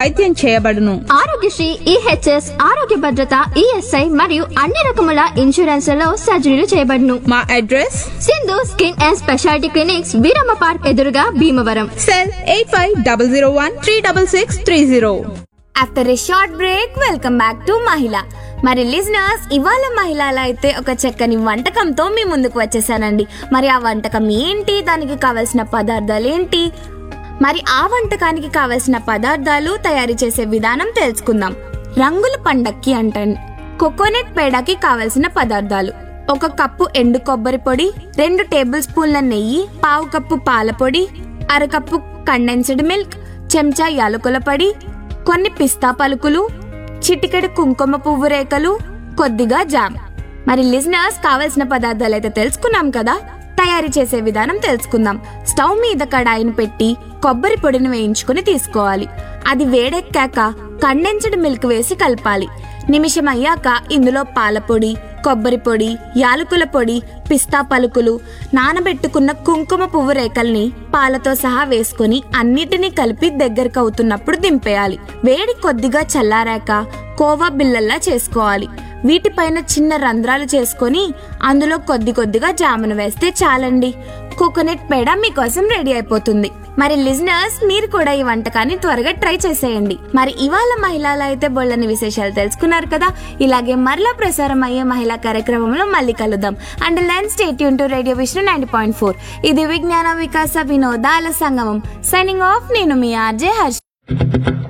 వైద్యం చేయబడును ఆరోగ్యశ్రీ ఈహెచ్ఎస్ ఆరోగ్య భద్రత ఈఎస్ఐ మరియు అన్ని రకముల ఇన్సూరెన్స్లలో సర్జరీలు చేయబడును మా address Sindhu skin and speciality clinics Veeramma park ఎదురుగా Bhimavaram cell eight five double zero one three double six three zero after a short break welcome back to Mahila మరి లిజనర్స్ ఇవాళ మహిళలు అయితే ఒక చక్కని వంటకంతో మీ ముందుకు వచ్చేసానండి మరి ఆ వంటకం ఏంటి దానికి కావలసిన పదార్థాలు ఏంటి మరి ఆ వంటకానికి కావలసిన పదార్థాలు తయారు చేసే విధానం తెలుసుకుందాం రంగుల పండక్కి అంటండి కోకోనట్ పేడకి కావలసిన పదార్థాలు ఒక కప్పు ఎండు కొబ్బరి పొడి రెండు టేబుల్ స్పూన్ల నెయ్యి పావు కప్పు పాల పొడి అరకప్పు కండెన్స్డ్ మిల్క్ చెంచా యాలకుల పొడి కొన్ని పిస్తా పలుకులు చిటికెడు కుంకుమ పువ్వు రేకలు కొద్దిగా జామ్ మరి లిజనర్స్ కావలసిన పదార్థాలు అయితే తెలుసుకున్నాం కదా తయారీ చేసే విధానం తెలుసుకుందాం స్టవ్ మీద కడాయిని పెట్టి కొబ్బరి పొడిని వేయించుకుని తీసుకోవాలి అది వేడెక్కాక కండెన్స్డ్ మిల్క్ వేసి కలపాలి నిమిషం అయ్యాక ఇందులో పాల పొడి కొబ్బరి పొడి యాలకుల పొడి పిస్తా పలుకులు నానబెట్టుకున్న కుంకుమ పువ్వు రేకల్ని పాలతో సహా వేసుకొని అన్నిటినీ కలిపి దగ్గరకు అవుతున్నప్పుడు దింపేయాలి వేడి కొద్దిగా చల్లారాక కోవా బిల్లల్లా చేసుకోవాలి వీటిపైన చిన్న రంధ్రాలు చేసుకొని అందులో కొద్ది కొద్దిగా జామును వేస్తే చాలండి కోకోనట్ పేడ మీకోసం రెడీ అయిపోతుంది మరి లిజనర్స్ మీరు కూడా ఈ వంటకాన్ని త్వరగా ట్రై చేసేయండి మరి ఇవాళ మహిళలు అయితే బొళ్ళని విశేషాలు తెలుసుకున్నారు కదా ఇలాగే మరలా ప్రసారం అయ్యే మహిళా కార్యక్రమంలో మళ్ళీ కలుద్దాం అండ్ లెన్ స్టేట్ యూన్ to radio Vishnu ninety point four ఇది విజ్ఞాన వికాస వినోదాల సంగమం సైనింగ్ ఆఫ్ నేను మీ ఆర్జే హర్ష్